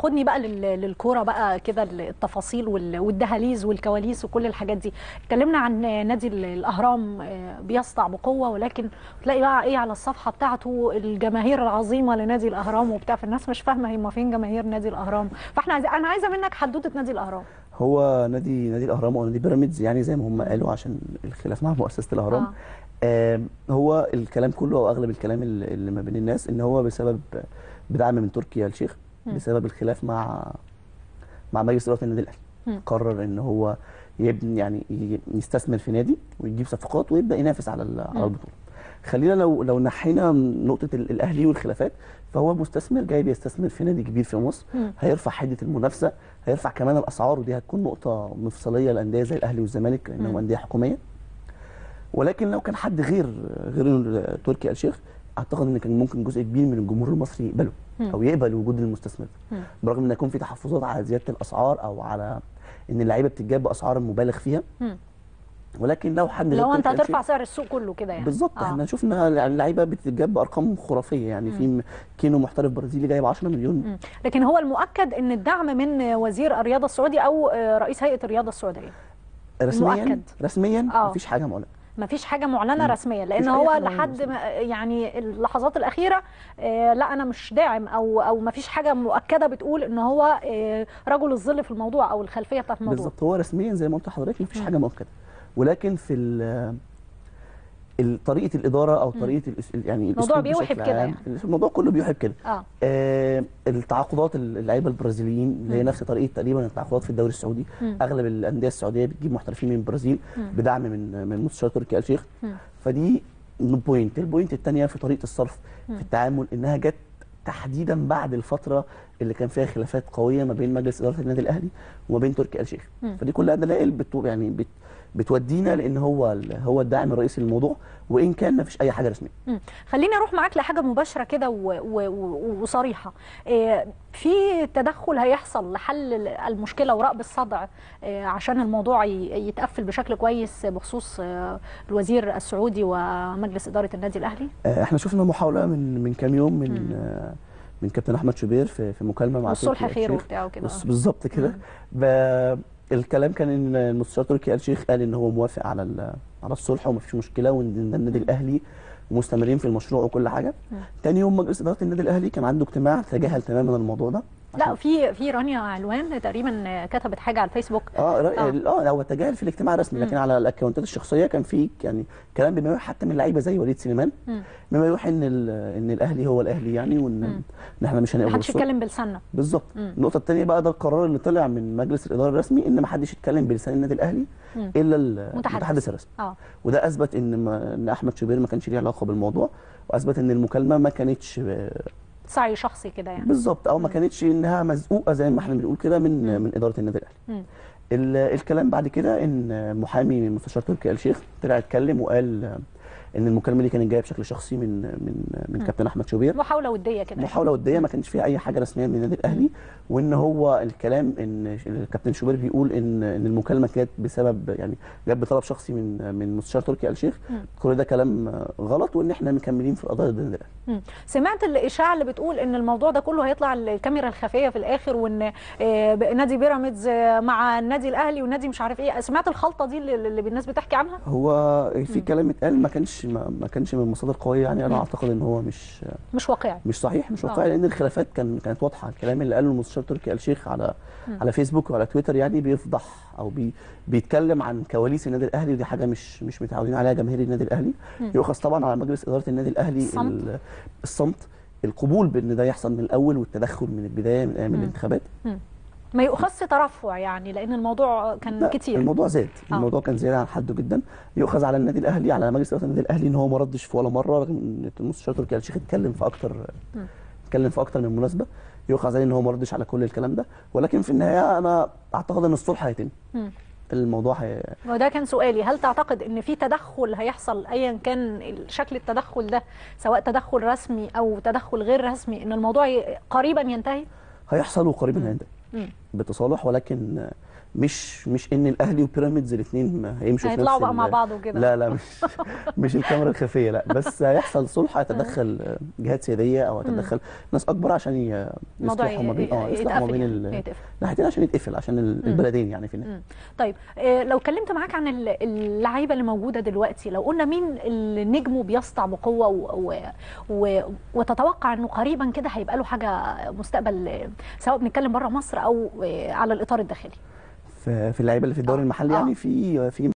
خدني بقى لل- للكوره بقى كده التفاصيل وال- والدهاليز والكواليس وكل الحاجات دي اتكلمنا عن نادي ال- الاهرام آه، بيسطع بقوه ولكن تلاقي بقى ايه على الصفحه بتاعته الجماهير العظيمه لنادي الاهرام وبتاع فالناس مش فاهمه هم فين جماهير نادي الاهرام فاحنا عايز انا عايزه منك حدوته نادي الاهرام هو نادي نادي الاهرام او نادي بيراميدز يعني زي ما هم قالوا عشان الخلاف مع مؤسسه الاهرام آه. آه. هو الكلام كله او اغلب الكلام اللي اللي ما بين الناس ان هو بسبب بدعم من تركيا الشيخ مم. بسبب الخلاف مع مع مجلس اداره النادي الاهلي مم. قرر ان هو يبني يعني ي- يستثمر في نادي ويجيب صفقات ويبدا ينافس على ال- على مم. البطوله خلينا لو لو نحينا نقطه ال- الاهلي والخلافات فهو مستثمر جاي بيستثمر في نادي كبير في مصر مم. هيرفع حده المنافسه هيرفع كمان الاسعار ودي هتكون نقطه مفصليه لانديه زي الاهلي والزمالك لانهم مم. انديه حكوميه ولكن لو كان حد غير غير تركي آل الشيخ اعتقد ان كان ممكن جزء كبير من الجمهور المصري يقبله مم. او يقبل وجود المستثمر مم. برغم ان يكون في تحفظات على زياده الاسعار او على ان اللعيبه بتتجاب باسعار مبالغ فيها مم. ولكن لو حد غير لو انت تركي آل هترفع الشيخ- سعر السوق كله كده يعني بالظبط آه. احنا شفنا اللعيبه بتتجاب بارقام خرافيه يعني في م- كينو محترف برازيلي جايب 10 مليون مم. لكن هو المؤكد ان الدعم من وزير الرياضه السعودي او آه، رئيس هيئه الرياضه السعوديه رسميا مؤكد. رسميا آه. مفيش حاجه معلنه ما فيش حاجه معلنه مم. رسميا لان مفيش أي هو حاجة معلنة لحد ما يعني اللحظات الاخيره آه، لا انا مش داعم او او ما فيش حاجه مؤكده بتقول ان هو آه، رجل الظل في الموضوع او الخلفيه بتاعت الموضوع بالظبط هو رسميا زي ما قلت لحضرتك مفيش مم. حاجه مؤكده ولكن في ال- ال- طريقه الاداره او طريقه الأس- يعني الموضوع الأسلوب بيوحي بشكل بكده عام. يعني. الموضوع كله بيوحي بكده اه آه التعاقدات اللعيبه البرازيليين اللي هي مم. نفس طريقه تقريبا التعاقدات في الدوري السعودي مم. اغلب الانديه السعوديه بتجيب محترفين من البرازيل مم. بدعم من من مستشار تركي آل الشيخ مم. فدي بوينت البوينت الثانيه في طريقه الصرف مم. في التعامل انها جت تحديدا بعد الفتره اللي كان فيها خلافات قويه ما بين مجلس اداره النادي الاهلي وما بين تركي آل الشيخ مم. فدي كلها دلائل بتو يعني بت بتودينا لان هو ال- هو الداعم الرئيسي للموضوع وان كان ما فيش اي حاجه رسميه مم. خليني اروح معاك لحاجه مباشره كده و- و- و- وصريحه آه، في تدخل هيحصل لحل المشكله ورأب الصدع آه، عشان الموضوع ي- يتقفل بشكل كويس بخصوص آه، الوزير السعودي ومجلس اداره النادي الاهلي آه، احنا شفنا محاوله من من كام يوم من آه، من كابتن احمد شوبير في في مكالمه مع والصلح تركي آل خير الشيخ. وبتاع وكده بص- بالظبط كده مم. ب- الكلام كان ان المستشار تركي آل الشيخ قال ان هو موافق على ال- على الصلح ومفيش مشكله وان ده النادي الاهلي ومستمرين في المشروع وكل حاجه مم. تاني يوم مجلس اداره النادي الاهلي كان عنده اجتماع تجاهل تماما الموضوع ده لا في في رانيا علوان تقريبا كتبت حاجه على الفيسبوك اه آه. اه اه هو تجاهل في الاجتماع الرسمي لكن مم. على الاكونتات الشخصيه كان في يعني كلام بما يوحي حتى من لعيبه زي وليد سليمان مم. بما يوحي ان ال- ان الاهلي هو الاهلي يعني وان مم. ان احنا مش هنقبل محدش الصلح. يتكلم بلساننا بالظبط مم. النقطه الثانيه بقى ده القرار اللي طلع من مجلس الاداره الرسمي ان ما حدش يتكلم بلسان النادي الاهلي مم. الا ال- متحدث. المتحدث الرسمي اه وده اثبت ان ما ان احمد شوبير ما كانش ليه علاقه بالموضوع واثبت ان المكالمه ما كانتش آه، سعي شخصي كده يعني بالظبط او ما مم. كانتش انها مزقوقه زي ما احنا بنقول كده من من اداره النادي الاهلي مم. ال- الكلام بعد كده ان محامي مستشار تركي آل الشيخ طلع اتكلم وقال ان المكالمه دي كانت جايه بشكل شخصي من من من مم. كابتن احمد شوبير محاوله وديه كده يعني. محاوله وديه ما كانش فيها اي حاجه رسميه من النادي الاهلي وان هو الكلام ان الكابتن شوبير بيقول ان ان المكالمه كانت بسبب يعني جت بطلب شخصي من من مستشار تركي آل الشيخ مم. كل ده كلام غلط وان احنا مكملين في القضايا ضد النادي الاهلي مم. سمعت الاشاعه اللي بتقول ان الموضوع ده كله هيطلع الكاميرا الخفيه في الاخر وان آه، نادي بيراميدز آه، مع النادي الاهلي ونادي مش عارف ايه سمعت الخلطه دي اللي اللي الناس بتحكي عنها هو في كلام اتقال ما كانش ما, ما كانش من مصادر قويه يعني انا مم. اعتقد ان هو مش مش واقعي مش صحيح مش آه. واقعي لان الخلافات كان كانت واضحه الكلام اللي قاله المستشار تركي آل الشيخ على مم. على فيسبوك وعلى تويتر يعني بيفضح او بي بيتكلم عن كواليس النادي الاهلي ودي حاجه مش مش متعودين عليها جماهير النادي الاهلي مم. يؤخذ طبعا على مجلس اداره النادي الاهلي الصمت. ال- الصمت القبول بان ده يحصل من الاول والتدخل من البدايه من ايام مم. الانتخابات ما يؤخذش ترفع يعني لان الموضوع كان لا، كتير الموضوع زاد آه. الموضوع كان زياده عن حده جدا يؤخذ على النادي الاهلي على مجلس اداره النادي الاهلي ان هو ما ردش في ولا مره رغم ان المستشار تركي آل الشيخ اتكلم في اكتر مم. اتكلم في اكتر من مناسبه يؤخذ عليه ان هو ما ردش على كل الكلام ده ولكن في النهايه انا اعتقد ان الصلح هيتم مم. الموضوع هي... وده كان سؤالي هل تعتقد ان في تدخل هيحصل ايا كان شكل التدخل ده سواء تدخل رسمي او تدخل غير رسمي ان الموضوع ي- قريبا ينتهي هيحصل وقريبا مم. هينتهي مم. بتصالح ولكن مش مش ان الاهلي وبيراميدز الاثنين هيمشوا في هيطلعوا نفس بقى ال- مع بعض وكده لا لا مش مش الكاميرا الخفيه لا بس هيحصل صلح هيتدخل جهات سياديه او هيتدخل ناس اكبر عشان ي- الموضوع يصلحوا ما بين اه يصلحوا ما يتقفل بين يعني، ال- يتقفل. ناحيتين عشان يتقفل عشان ال- مم. البلدين يعني في النهايه مم. طيب آه، لو كلمت معاك عن ال- اللعيبه اللي موجوده دلوقتي لو قلنا مين اللي نجمه بيسطع بقوه و... و... و... وتتوقع انه قريبا كده هيبقى له حاجه مستقبل آه، سواء بنتكلم بره مصر او آه، على الاطار الداخلي في في اللعيبه اللي في الدوري آه. المحلي آه. يعني في في